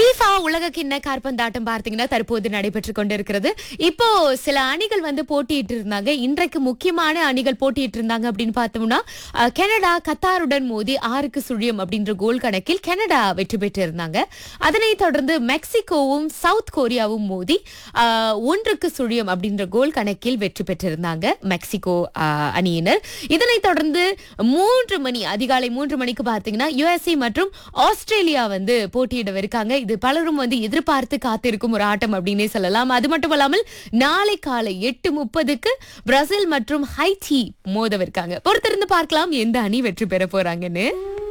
FIFA உலக கிண்ண காற்பந்தாட்டம் பார்த்தீங்கன்னா தற்போது நடைபெற்று கொண்டிருக்கிறது இப்போ சில அணிகள் வந்து போட்டியிட்டு இருந்தாங்க இன்றைக்கு முக்கியமான அணிகள் போட்டியிட்டு இருந்தாங்க அப்படின்னு பார்த்தோம்னா அஹ், கனடா கத்தாருடன் மோதி ஆறுக்கு சுழியம் அப்படின்ற கோல் கணக்கில் கனடா வெற்றி பெற்று இருந்தாங்க அதனைத் தொடர்ந்து மெக்சிகோவும் சவுத் கொரியாவும் மோதி அஹ், ஒன்றுக்கு சுழியம் அப்படின்ற கோல் கணக்கில் வெற்றி பெற்றிருந்தாங்க மெக்சிகோ அஹ், அணியினர் இதனைத் தொடர்ந்து மூன்று மணி அதிகாலை மூன்று மணிக்கு பார்த்தீங்கன்னா யுஎஸ்ஏ மற்றும் ஆஸ்திரேலியா வந்து போட்டியிடவிருக்காங்க இது பலரும் வந்து எதிர்பார்த்து காத்திருக்கும் ஒரு ஆட்டம் அப்படின்னே சொல்லலாம் அது மட்டும் இல்லாமல் நாளை காலை எட்டு முப்பதுக்கு பிரேசில் மற்றும் ஹைட்டி மோதவிருக்காங்க பொறுத்திருந்து பார்க்கலாம் எந்த அணி வெற்றி பெற போறாங்கன்னு